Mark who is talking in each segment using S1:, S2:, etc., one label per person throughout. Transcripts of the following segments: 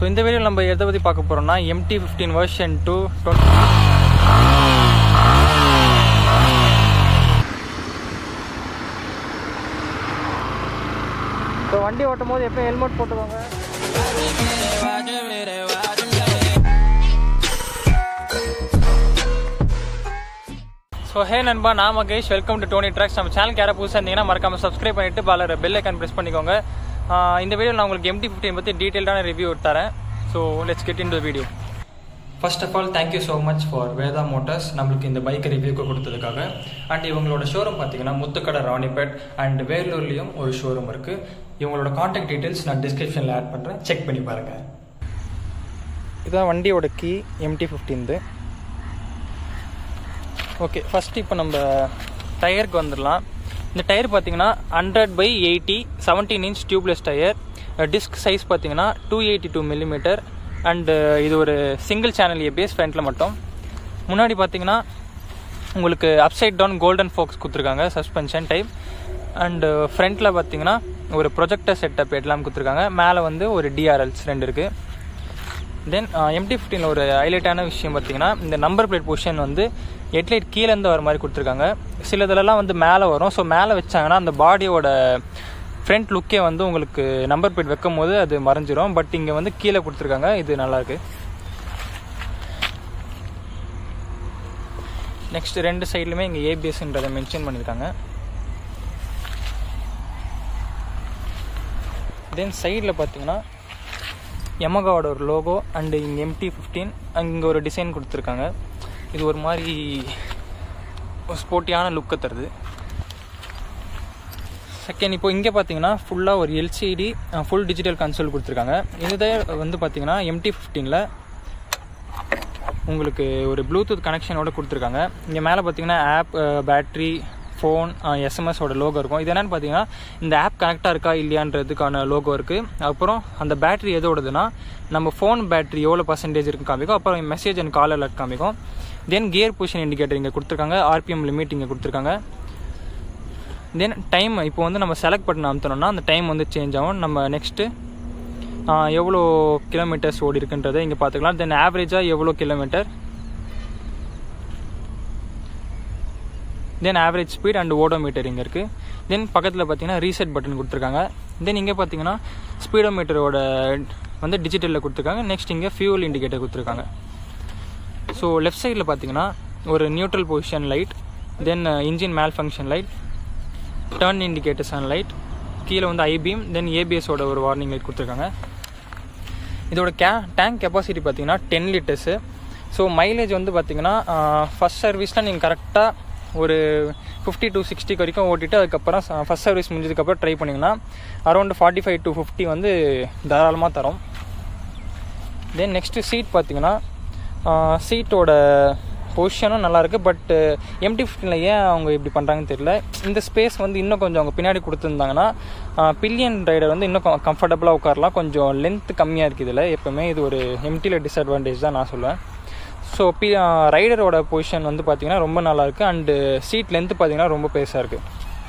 S1: so இந்த video நம்ம எதை பற்றி பார்க்க போகிறோம்னா MT fifteen version two so வண்டி ஓட்டும் போது எப்போ ஹெல்மெட் போட்டுக்கோங்க ஸோ ஹே நண்பா நான் Mahesh welcome to Tony tracks நம்ம சேனலுக்கு யாராவது புதுசாக இருந்தீங்கன்னா மறக்காம சப்ஸ்கிரைப் பண்ணிட்டு பலர் பெல் ஐக்கான் ப்ரெஸ் பண்ணிக்கோங்க ஆஹ் இந்த வீடியோ நான் உங்களுக்கு எம்டி ஃபிஃப்டின் பற்றி டீட்டெயில்டான ரிவ்யூ தரேன் so let's get in the video first of all thank you so much for Veda motors நம்மளுக்கு இந்த பைக்கை ரிவ்யூக்கு கொடுத்ததுக்காக அண்ட் இவங்களோட ஷோரூம் பார்த்தீங்கன்னா முத்துக்கடை ராணிப்பேட் அண்ட் வேலூர்லேயும் ஒரு ஷோரூம் இருக்குது இவங்களோட காண்டாக்ட் டீட்டெயில்ஸ் நான் டிஸ்கிரிப்ஷனில் ஆட் பண்ணுறேன் செக் பண்ணி பாருங்கள் இதுதான் வண்டியோட கீ எம்டி ஃபிஃப்டீன்து ஓகே ஃபர்ஸ்ட் இப்போ நம்ம டயருக்கு வந்துடலாம் இந்த டயர் பார்த்தீங்கன்னா hundred by eighty seventeen inch tubeless tyre disc size பார்த்தீங்கன்னா two eighty two millimetre and இது ஒரு சிங்கிள் சேனல் ஏபிஎஸ் ஃப்ரண்ட்டில் மட்டும் முன்னாடி பார்த்தீங்கன்னா உங்களுக்கு அப்சைட் டவுன் கோல்டன் ஃபோக்ஸ் கொடுத்துருக்காங்க சஸ்பென்ஷன் டைப் அண்டு ஃப்ரண்ட்டில் பார்த்தீங்கன்னா ஒரு ப்ரொஜெக்டர் செட்டப் எல்லாம் கொடுத்துருக்காங்க மேலே வந்து ஒரு டிஆர்எல்ஸ் ரெண்டு இருக்குது தென் எம்டி ஃபிஃப்டீனில் ஒரு ஹைலைட்டான விஷயம் பார்த்தீங்கன்னா இந்த நம்பர் பிளேட் பொசிஷன் வந்து ஹெட்லைட் கீழேருந்து வர மாதிரி கொடுத்துருக்காங்க சில இதிலலாம் வந்து மேலே வரும் ஸோ மேலே வச்சாங்கன்னா அந்த பாடியோட ஃப்ரண்ட் லுக்கே வந்து உங்களுக்கு நம்பர் பிளேட் வைக்கும் போது அது மறைஞ்சிரும் பட் இங்கே வந்து கீழே கொடுத்துருக்காங்க இது நல்லாயிருக்கு நெக்ஸ்ட் ரெண்டு சைட்லையுமே இங்கே ஏபிஎஸ்ன்றதை மென்ஷன் பண்ணியிருக்காங்க தென் சைடில் பார்த்தீங்கன்னா எமகாவோட ஒரு லோகோ அண்டு இங்கே எம்டி ஃபிஃப்டீன் அங்கே ஒரு டிசைன் கொடுத்துருக்காங்க இது ஒரு மாதிரி ஸ்போர்ட்டியான லுக்கை தருது செகண்ட் இப்போ இங்கே பார்த்தீங்கன்னா ஃபுல்லாக ஒரு எல்சிடி ஃபுல் டிஜிட்டல் கன்சோல் கொடுத்துருக்காங்க இதுதான் வந்து பார்த்தீங்கன்னா எம்டி ஃபிஃப்டீனில் உங்களுக்கு ஒரு ப்ளூடூத் கனெக்ஷனோட கொடுத்துருக்காங்க இங்கே மேலே பார்த்தீங்கன்னா ஆப் பேட்ரி ஃபோன் எஸ்எம்எஸோட லோகோ இருக்கும் இது என்னென்னு பார்த்தீங்கன்னா இந்த ஆப் கனெக்டாக இருக்கா இல்லையான்றதுக்கான லோகோ இருக்குது அப்புறம் அந்த பேட்டரி எதோடதுன்னா நம்ம ஃபோன் பேட்டரி எவ்வளோ பர்சன்டேஜ் இருக்குன்னு காமிக்கும் அப்புறம் மெசேஜ் அண்ட் கால் அலர்ட் காமிக்கும் தென் கியர் பொசிஷன் இண்டிகேட்டர் இங்கே கொடுத்துருக்காங்க ஆர்பிஎம் லிமிட் இங்கே கொடுத்துருக்காங்க தென் டைம் இப்போ வந்து நம்ம செலக்ட் பண்ண அமுத்தணும்னா அந்த டைம் வந்து சேஞ்ச் ஆகும் நம்ம நெக்ஸ்ட்டு எவ்வளோ கிலோமீட்டர்ஸ் ஓடி இருக்குன்றதை இங்கே பார்த்துக்கலாம் தென் ஆவரேஜாக எவ்வளோ kilometre then average speed and odometer இங்கே இருக்குது தென் பக்கத்தில் பார்த்தீங்கன்னா ரீசெட் பட்டன் கொடுத்துருக்காங்க தென் இங்கே பார்த்தீங்கன்னா ஸ்பீடோமீட்டரோட வந்து டிஜிட்டலில் கொடுத்துருக்காங்க நெக்ஸ்ட் இங்கே ஃபியூல் இண்டிகேட்டர் கொடுத்துருக்காங்க ஸோ லெஃப்ட் சைடில் பார்த்தீங்கன்னா ஒரு neutral position light then engine malfunction light turn indicators and light கீழே வந்து ஐபீம் தென் ஏபிஎஸோட ஒரு வார்னிங் லைட் கொடுத்துருக்காங்க இதோட கே டேங்க் கெப்பாசிட்டி பார்த்தீங்கன்னா டென் லிட்டர்ஸு ஸோ மைலேஜ் வந்து பார்த்தீங்கன்னா ஃபஸ்ட் சர்வீஸில் நீங்கள் கரெக்டாக ஒரு ஃபிஃப்டி டு சிக்ஸ்டிக்கு வரைக்கும் ஓட்டிட்டு அதுக்கப்புறம் ஃபஸ்ட் சர்வீஸ் முடிஞ்சதுக்கப்புறம் ட்ரை பண்ணிங்கன்னா around forty five to fifty வந்து தாராளமாக தரும் தென் நெக்ஸ்ட்டு சீட் பார்த்தீங்கன்னா சீட்டோட பொசிஷனும் நல்லாயிருக்கு பட் எம்டி ஃபிஃப்டினில் ஏன் அவங்க இப்படி பண்ணுறாங்கன்னு தெரியல இந்த ஸ்பேஸ் வந்து இன்னும் கொஞ்சம் அவங்க பின்னாடி கொடுத்துருந்தாங்கன்னா பில்லியன் ரைடர் வந்து இன்னும் கம்ஃபர்டபுளாக உட்காரலாம் கொஞ்சம் லென்த் கம்மியாக இருக்குது இதில் எப்போவுமே இது ஒரு எம்டியில் டிஸ்அட்வான்டேஜ் தான் நான் சொல்லுவேன் ஸோ பி ரைடரோட பொசிஷன் வந்து பார்த்தீங்கன்னா ரொம்ப நல்லாயிருக்கு அண்டு சீட் லென்த்து பார்த்தீங்கன்னா ரொம்ப பெருசாக இருக்குது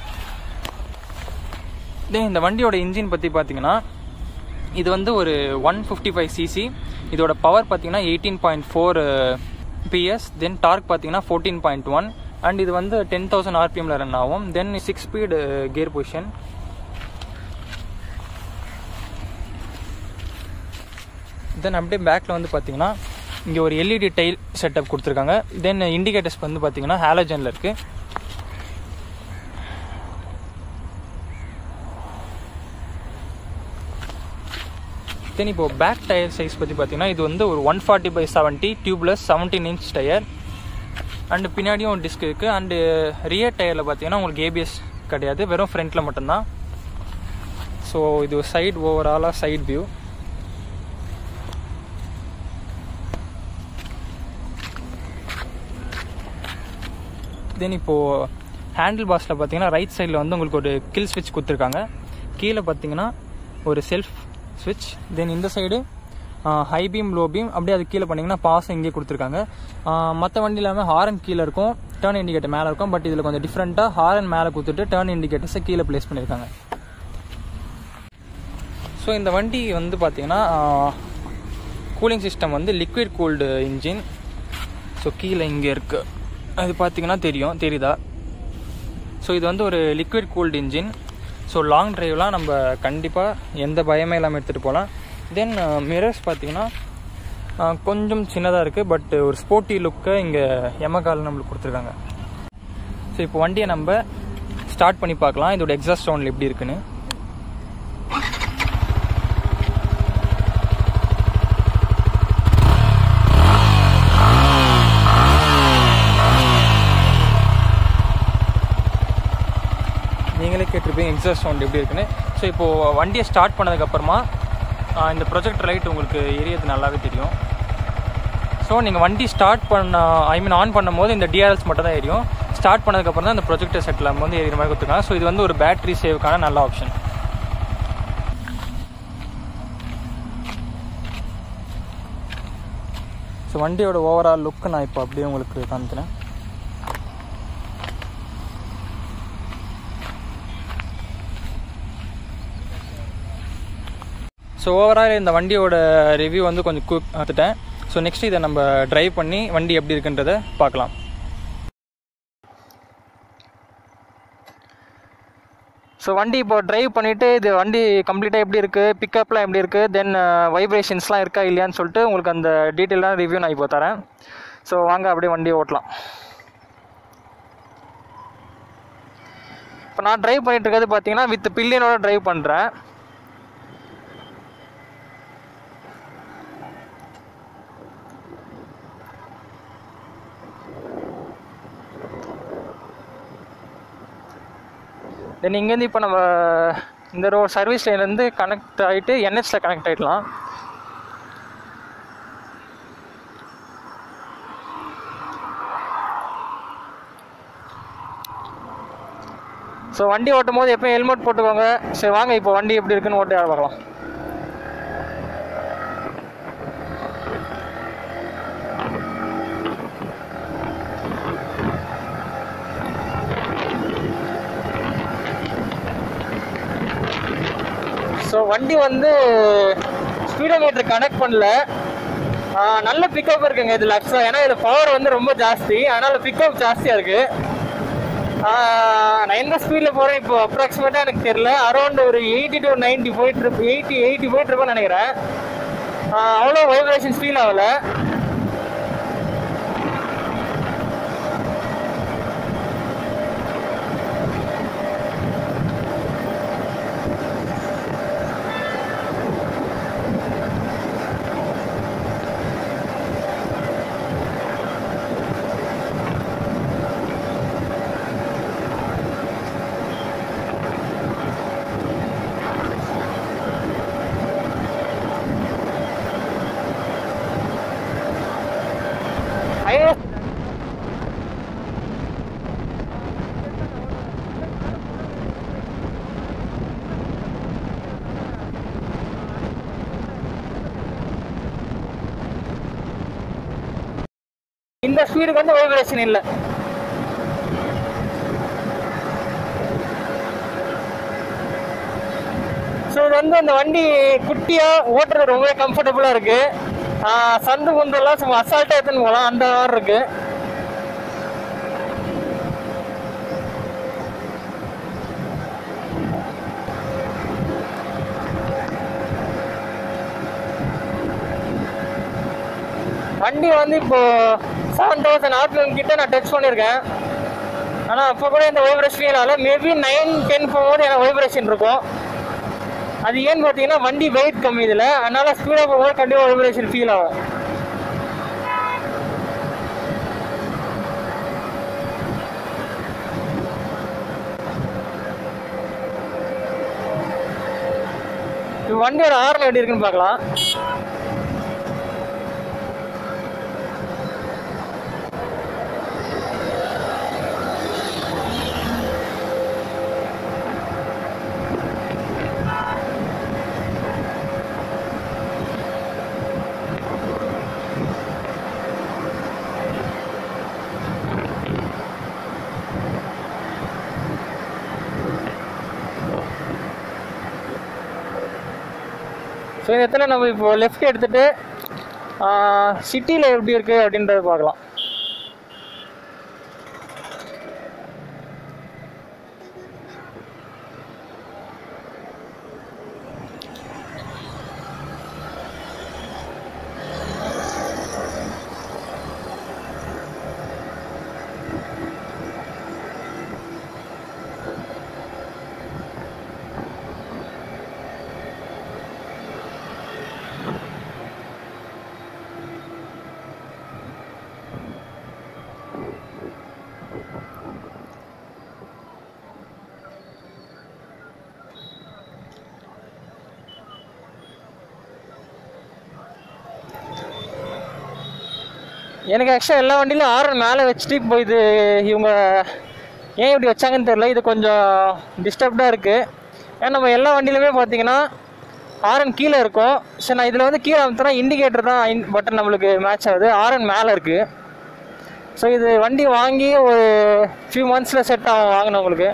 S1: தென் இந்த வண்டியோட இன்ஜின் பற்றி பார்த்தீங்கன்னா இது வந்து ஒரு ஒன் ஃபிஃப்டி ஃபைவ் சிசி இதோட பவர் பார்த்தீங்கன்னா eighteen point four PS then torque பார்த்தீங்கன்னா ஃபோர்டீன் பாயிண்ட் ஒன் அண்ட் இது வந்து டென் தௌசண்ட் ஆர்பிஎம்ல ரன் ஆகும் then six speed gear position then அப்படியே பேக்கில் வந்து பார்த்தீங்கன்னா இங்கே ஒரு எல்இடி டைல் செட்டப் கொடுத்துருக்காங்க தென் இண்டிகேட்டர்ஸ் வந்து பார்த்தீங்கன்னா ஹாலஜனில் இருக்குது தென் இப்போ பேக் டயர் சைஸ் பற்றி பார்த்தீங்கன்னா இது வந்து ஒரு one forty by seventy tubeless seventeen inch tyre and பின்னாடியும் டிஸ்க் இருக்குது அண்டு ரியர் டயரில் பார்த்தீங்கன்னா உங்களுக்கு ஏபிஎஸ் கிடையாது வெறும் ஃப்ரண்ட்டில் மட்டும்தான் ஸோ இது சைடு ஓவராலாக சைட் வியூ தென் இப்போது ஹேண்டில் பாஸில் பார்த்தீங்கன்னா ரைட் சைடில் வந்து உங்களுக்கு ஒரு கில் ஸ்விட்ச் கொடுத்துருக்காங்க கீழே பார்த்தீங்கன்னா ஒரு செல்ஃப் ஸ்விட்ச் தென் இந்த side high beam low beam அப்படியே அது கீழே பண்ணிங்கன்னா பாஸ் இங்கே கொடுத்துருக்காங்க மற்ற வண்டி இல்லாமல் ஹாரன் கீழே இருக்கும் டேர்ன் இண்டிகேட்டர் மேலே இருக்கும் பட் இதில் கொஞ்சம் டிஃப்ரெண்ட்டாக ஹாரன் மேலே கொடுத்துட்டு டேர்ன் இண்டிகேட்டர்ஸை கீழே ப்ளேஸ் பண்ணியிருக்காங்க ஸோ இந்த வண்டி வந்து பார்த்தீங்கன்னா கூலிங் சிஸ்டம் வந்து லிக்விட் கூல்டு இன்ஜின் ஸோ கீழே இங்கே இருக்குது அது பார்த்தீங்கன்னா தெரியும் தெரியுதா ஸோ இது வந்து ஒரு liquid cooled engine so long டிரைவ்லாம் நம்ம கண்டிப்பாக எந்த பயமே இல்லாமல் எடுத்துகிட்டு போகலாம் தென் மிரர்ஸ் பார்த்தீங்கன்னா அஹ், கொஞ்சம் சின்னதாக இருக்குது பட் ஒரு ஸ்போர்ட்டி லுக்கை இங்கே எமகால் நம்மளுக்கு கொடுத்துருக்காங்க ஸோ இப்போ வண்டியை நம்ம ஸ்டார்ட் பண்ணி பார்க்கலாம் இதோட எக்ஸாஸ்ட் சவுண்டில் எப்படி இருக்குன்னு நீங்களே கேட்டிருப்பீங்க எக்ஸாஸ்ட் சவுண்ட் எப்படி இருக்குன்னு ஸோ இப்போது வண்டியை ஸ்டார்ட் பண்ணதுக்கப்புறமா இந்த ப்ரொஜெக்ட் லைட் உங்களுக்கு எரியது நல்லாவே தெரியும் ஸோ நீங்கள் வண்டி ஸ்டார்ட் பண்ண ஐ மீன் ஆன் பண்ணும்போது இந்த டிஆர்எல்ஸ் மட்டும் தான் எரியும் ஸ்டார்ட் பண்ணதுக்கப்புறம் தான் இந்த ப்ரொஜெக்டர் செட்டில் வந்து எரியுற மாதிரி கொடுத்துருக்காங்க ஸோ இது வந்து ஒரு பேட்டரி சேவுக்கான நல்ல ஆப்ஷன் ஸோ வண்டியோட ஓவரால் லுக் நான் இப்போ அப்படியே உங்களுக்கு காமிக்கிறேன் ஸோ ஓவரால் இந்த வண்டியோட ரிவ்யூ வந்து கொஞ்சம் குக் பார்த்துட்டேன் ஸோ நெக்ஸ்ட் இதை நம்ம டிரைவ் பண்ணி வண்டி எப்படி இருக்குன்றதை பார்க்கலாம் ஸோ வண்டி இப்போ டிரைவ் பண்ணிவிட்டு இது வண்டி கம்ப்ளீட்டாக எப்படி இருக்குது பிக்கப்லாம் எப்படி இருக்குது தென் வைப்ரேஷன்ஸ்லாம் இருக்கா இல்லையான்னு சொல்லிட்டு உங்களுக்கு அந்த டீட்டெயிலான ரிவ்யூ நான் இப்போ தரேன் ஸோ வாங்க அப்படியே வண்டியை ஓட்டலாம் இப்போ நான் டிரைவ் பண்ணிட்டு இருக்கிறது பார்த்தீங்கன்னா வித் பில்லியனோட டிரைவ் பண்ணுறேன் தென் இங்கேருந்து இப்போ நம்ம இந்த ரோ சர்வீஸ் லைன்லேருந்து கனெக்ட் ஆகிட்டு என்ஹெச்சில் கனெக்ட் ஆகிடலாம் ஸோ வண்டி ஓட்டும் போது எப்பயும் ஹெல்மெட் போட்டுக்கோங்க சரி வாங்க இப்போ வண்டி எப்படி இருக்குன்னு ஓட்டி பார்க்கலாம் ஸோ வண்டி வந்து ஸ்பீடோமீட்டர் கனெக்ட் பண்ணல ஆ, நல்ல பிக்கப் இருக்குங்க இதில் ஆக்சுவலாக ஏன்னா இது பவர் வந்து ரொம்ப ஜாஸ்தி அதனால் பிக்கப் ஜாஸ்தியாக இருக்குது நான் எந்த ஸ்பீடில் போகிறேன் இப்போ அப்ராக்சிமேட்டாக எனக்கு தெரியல அரௌண்ட் ஒரு எயிட்டி டு நைன்ட்டி போயிட்டு இருக்கு எயிட்டி எயிட்டி போயிட்டு இருப்பேன்னு நினைக்கிறேன் ஆ, அவ்வளோ வைப்ரேஷன் ஃபீல் ஆகல ஐயோ இந்த ஸ்பீடுக்கு வந்து வைப்ரேஷன் இல்லை ஸோ இது வந்து அந்த வண்டி குட்டியாக ஓட்டுறது ரொம்பவே கம்ஃபர்டபுளாக இருக்குது சந்து குந்தெல்லாம் சும்மா அசால்ட்டாக எடுத்துன்னு போகலாம் அந்த மாதிரி இருக்குது வண்டி வந்து இப்போ செவன் தௌசண்ட் ஆர்பிஎம் கிட்ட நான் டச் பண்ணியிருக்கேன் ஆனால் அப்போ கூட இந்த வைப்ரேஷன் ஆகல மேபி நைன் டென் போகும்போது எனக்கு வைப்ரேஷன் இருக்கும் அது ஏன்னு பார்த்தீங்கன்னா வண்டி வெயிட் கம்மி இதில் அதனால ஸ்பீடாக போகும்போது கண்டிப்பாக வைப்ரேஷன் ஃபீல் ஆகும் இது வண்டியோட ஆர்ன் எப்படி இருக்குன்னு பார்க்கலாம் ஸோ இந்த இடத்துல நம்ம இப்போ லெஃப்ட் எடுத்துட்டு சிட்டியில் எப்படி இருக்குது அப்படின்றத பார்க்கலாம் எனக்கு ஆக்சுவலாக எல்லா வண்டியிலும் ஆரன் மேலே வச்சுட்டு இப்போ இது இவங்க ஏன் இப்படி வச்சாங்கன்னு தெரியல இது கொஞ்சம் டிஸ்டர்ப்டாக இருக்குது ஏன்னா நம்ம எல்லா வண்டியிலுமே பார்த்தீங்கன்னா ஆரன் கீழே இருக்கும் சரி நான் இதில் வந்து கீழே அமுத்தினா இண்டிகேட்டர் தான் பட்டன் நம்மளுக்கு மேட்ச் ஆகுது ஆரன் மேலே இருக்குது ஸோ இது வண்டி வாங்கி ஒரு ஃபியூ மந்த்ஸில் செட் ஆகும் வாங்கினவங்களுக்கு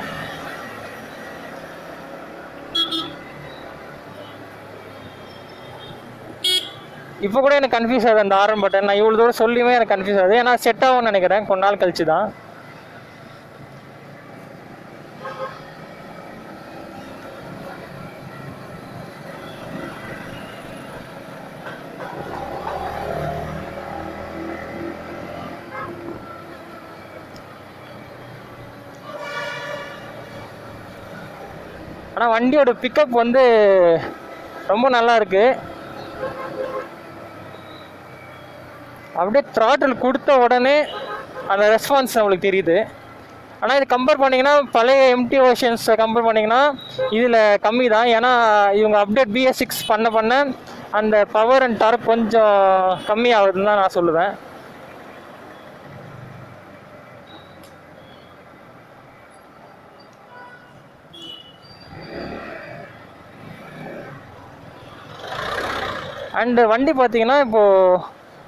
S1: இப்போ கூட எனக்கு கன்ஃபியூஸ் ஆகுது அந்த ஆரன் பட்டன் நான் இவ்வளோ தூரம் சொல்லியுமே எனக்கு கன்ஃபியூஸ் ஆகுது ஏன்னா செட் ஆகும்னு நினைக்கிறேன் கொஞ்ச நாள் கழிச்சு தான் ஆனால் வண்டியோட பிக்கப் வந்து ரொம்ப நல்லா இருக்கு அப்படியே த்ராட்டில் கொடுத்த உடனே அந்த ரெஸ்பான்ஸ் நம்மளுக்கு தெரியுது ஆனால் இது கம்பேர் பண்ணிங்கன்னா பழைய எம்டி ஓஷன்ஸை கம்பேர் பண்ணிங்கன்னா இதில் கம்மி தான் ஏன்னா இவங்க அப்டேட் பிஎஸ் சிக்ஸ் பண்ண பண்ண அந்த பவர் அண்ட் டார்க் கொஞ்சம் கம்மி ஆகுதுன்னு தான் நான் சொல்லுவேன் அண்டு வண்டி பார்த்தீங்கன்னா இப்போது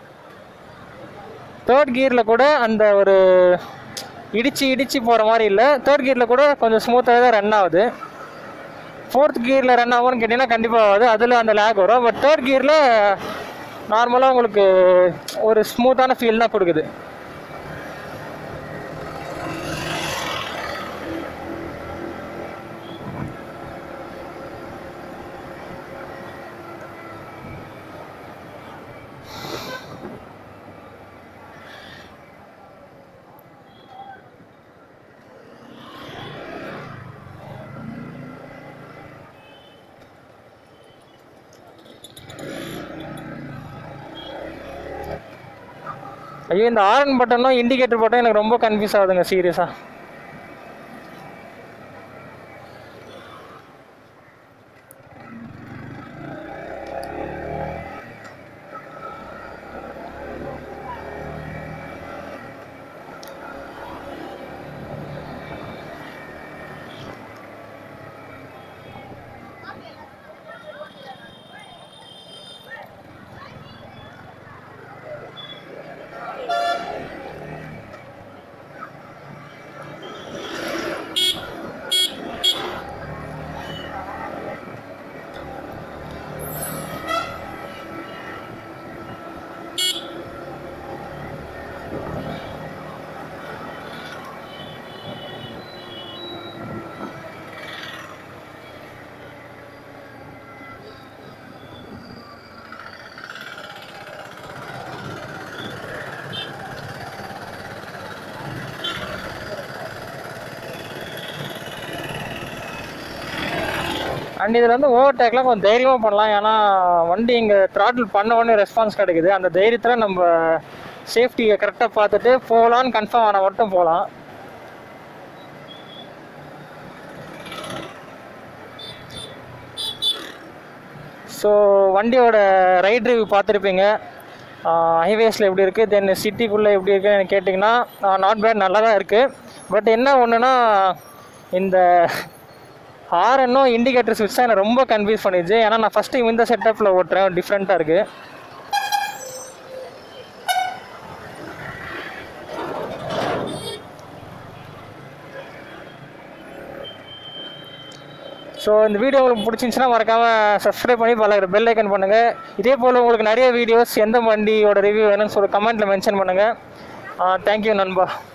S1: தேர்ட் கியரில் கூட அந்த ஒரு இடிச்சு இடிச்சு போகிற மாதிரி இல்லை தேர்ட் கியரில் கூட கொஞ்சம் ஸ்மூத்தாக தான் ரன் ஆகுது ஃபோர்த் கியரில் ரன் ஆகும்னு கேட்டிங்கன்னா கண்டிப்பாக ஆகுது அதில் அந்த லேக் வரும் பட் தேர்ட் கியரில் நார்மலாக உங்களுக்கு ஒரு ஸ்மூத்தான ஃபீல் தான் கொடுக்குது ஐயோ இந்த ஆரன் பட்டனும் இண்டிகேட்டர் பட்டன் எனக்கு ரொம்ப கன்ஃபியூஸ் ஆகுதுங்க சீரியஸாக அண்ட் இதில் வந்து ஓவர்டேக்லாம் கொஞ்சம் தைரியமாக பண்ணலாம் ஏன்னா வண்டி இங்கே த்ராட்டில் பண்ண உடனே ரெஸ்பான்ஸ் கிடைக்குது அந்த தைரியத்தில் நம்ம சேஃப்டியை கரெக்டாக பார்த்துட்டு போகலான்னு கன்ஃபார்ம் ஆனால் மட்டும் போகலாம் ஸோ வண்டியோட ரைட் ரிவ்யூ பார்த்துருப்பீங்க ஹைவேஸில் எப்படி இருக்குது தென் சிட்டிக்குள்ளே எப்படி இருக்குன்னு எனக்கு கேட்டிங்கன்னா நாட் பேட் நல்லா தான் இருக்குது பட் என்ன ஒன்றுனா இந்த ஹாரனும் இண்டிகேட்டர் சுவிட்ச் தான் எனக்கு ரொம்ப கன்ஃபியூஸ் பண்ணிடுச்சு ஏன்னா நான் ஃபஸ்ட் டைம் இந்த செட்டப்பில் ஓட்டுறேன் டிஃப்ரெண்ட்டாக இருக்குது ஸோ இந்த வீடியோ உங்களுக்கு பிடிச்சிருந்துச்சுன்னா மறக்காமல் சப்ஸ்கிரைப் பண்ணி பல பெல் ஐக்கன் பண்ணுங்கள் இதே போல் உங்களுக்கு நிறைய வீடியோஸ் எந்த வண்டியோட ரிவ்யூ வேணும்னு சொல்லி கமெண்ட்டில் மென்ஷன் பண்ணுங்கள் தேங்க்யூ நண்பா